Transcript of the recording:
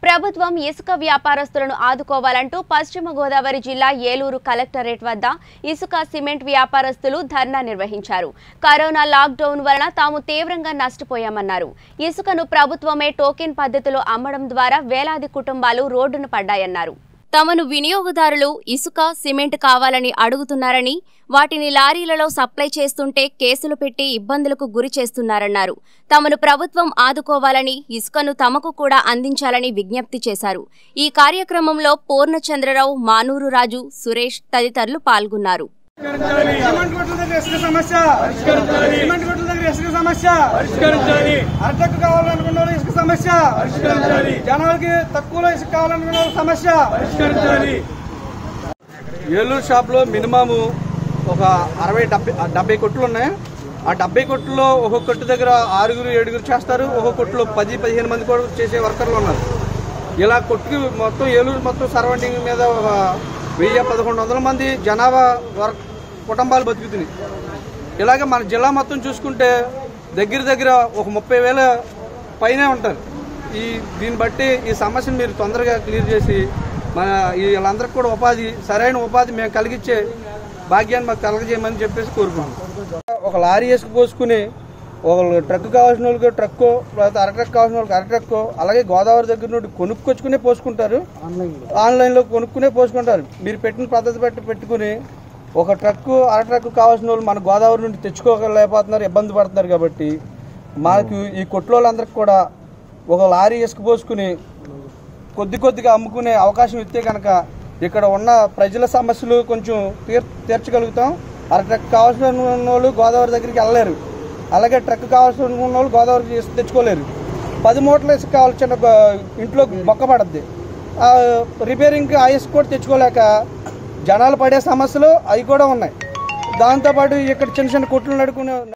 ప్రభుత్వం ఇసుక వ్యాపారస్తులను ఆదుకోవాలంటూ పశ్చిమ గోదావరి జిల్లా ఏలూరు కలెక్టరేట్ వద్ద ఇసుక సిమెంట్ వ్యాపారస్తులు ధర్నా నిర్వహించారు కరోనా లాక్డౌన్ వలన తాము తీవ్రంగా నష్టపోయామన్నారు ఇసుకను ప్రభుత్వమే టోకెన్ పద్ధతిలో అమ్మడం ద్వారా వేలాది కుటుంబాలు రోడ్డున పడ్డాయన్నారు తమను వినియోగదారులు ఇసుక సిమెంట్ కావాలని అడుగుతున్నారని వాటిని లారీలలో సప్లై చేస్తుంటే కేసులు పెట్టి ఇబ్బందులకు గురి చేస్తున్నారన్నారు తమను ప్రభుత్వం ఆదుకోవాలని ఇసుకను తమకు కూడా అందించాలని విజ్ఞప్తి చేశారు ఈ కార్యక్రమంలో పూర్ణచంద్రరావు మానూరు రాజు సురేష్ తదితరులు పాల్గొన్నారు సిమెంట్ కొట్ల దగ్గర ఇసుక సమస్య సిమెంట్ కొట్ల దగ్గర ఇసుక సమస్య పరిష్కరించాలి అరటక్కు కావాలనుకున్న వాళ్ళు ఇసుక సమస్య పరిష్కరించాలి జనాలకి తక్కువలో ఇసుక కావాలనుకున్న వాళ్ళ సమస్య పరిష్కరించాలి ఏలూరు షాప్లో మినిమం ఒక అరవై డెబ్బై డెబ్బై కొట్లు ఉన్నాయి ఆ డెబ్బై కొట్టులో ఒక్కొక్క కొట్టు దగ్గర ఆరుగురు ఏడుగురు చేస్తారు ఒక్కొక్క కొట్టులో పది పదిహేను మంది కూడా చేసే వర్కర్లు ఉన్నారు ఇలా కొట్టుకి మొత్తం ఏలూరు మొత్తం సరౌండింగ్ మీద ఒక వెయ్యి పదకొండు వందల మంది జనాభా వర్క్ కుటుంబాలు బతుకుతున్నాయి ఇలాగే మన జిల్లా మొత్తం చూసుకుంటే దగ్గర దగ్గర ఒక ముప్పై వేల పైనే ఉంటారు ఈ దీన్ని బట్టి ఈ సమస్యను మీరు తొందరగా క్లియర్ చేసి మన ఈ వీళ్ళందరికీ కూడా ఉపాధి సరైన ఉపాధి మేము కలిగించే భాగ్యాన్ని మాకు కలగజేయమని చెప్పేసి కోరుకున్నాం ఒక లారీ వేసుకు పోసుకుని ఒక ట్రక్ కావాల్సిన వాళ్ళకి ట్రక్ లేకపోతే అర ట్రక్ కావాల్సిన వాళ్ళకి అర ట్రక్ అలాగే గోదావరి దగ్గర నుండి కొనుక్కొచ్చుకునే పోసుకుంటారు ఆన్లైన్లో కొనుక్కునే పోసుకుంటారు మీరు పెట్టిన పద్ధతి బట్టి పెట్టుకుని ఒక ట్రక్ అర ట్రక్ కావాల్సిన వాళ్ళు మన గోదావరి నుండి తెచ్చుకోలేకపోతున్నారు ఇబ్బంది పడుతున్నారు కాబట్టి మాకు ఈ కొట్లోళ్ళందరికీ కూడా ఒక లారీ ఇసుక పోసుకుని కొద్ది కొద్దిగా అమ్ముకునే అవకాశం ఇస్తే కనుక ఇక్కడ ఉన్న ప్రజల సమస్యలు కొంచెం తీర్ తీర్చగలుగుతాం అర ట్రక్ కావాల్సిన వాళ్ళు గోదావరి దగ్గరికి వెళ్ళలేరు అలాగే ట్రక్ కావాల్సిన వాళ్ళు గోదావరి ఇసుక తెచ్చుకోలేరు పది మూటల ఇసుక కావాలి చిన్న గో- ఇంట్లో మొక్క పడద్ది రిపేరింగ్కి ఆ ఇసుక కూడా తెచ్చుకోలేక జనాలు పడే సమస్యలు అవి కూడా ఉన్నాయి దాంతోపాటు ఇక్కడ చిన్న చిన్న కొట్లు నడుకునే